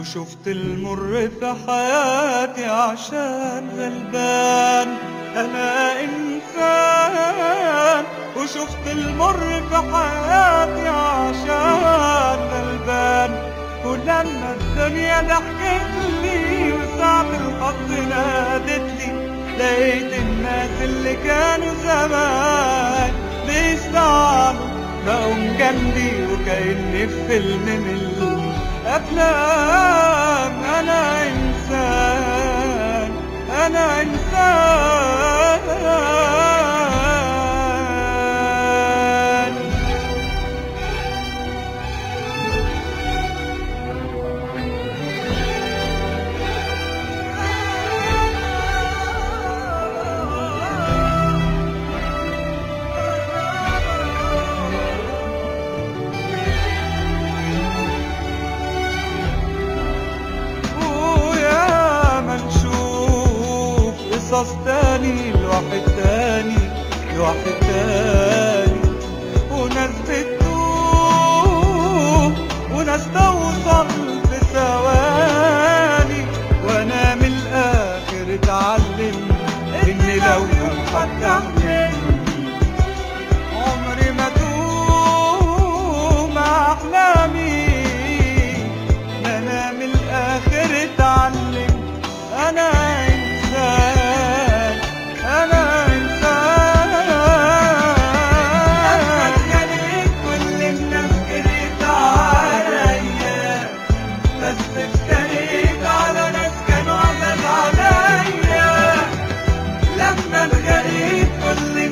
وشفت المر في حياتي عشان غلبان أنا إنسان وشفت المر في حياتي عشان غلبان ولما الدنيا ضحكت لي وساعة الحظ نادت لي لقيت الناس اللي كانوا زمان بيستعانوا بقوا جنبي وكأني في فيلم من الأفلام أنا إنسان أنا إنسان ويا ما نشوف قصص تاني لواحد تاني لواحد تاني وناس بتدوب وناس توصل في ثواني وانا من الاخر اتعلم ان لو يوم حد علمني عمري ما دوم احلامي انا من الاخر اتعلم انا انسان انا انسان خليت كل الناس جريت عليا بس افتريت على ناس كانوا عزاز عليا لما اتغريت كل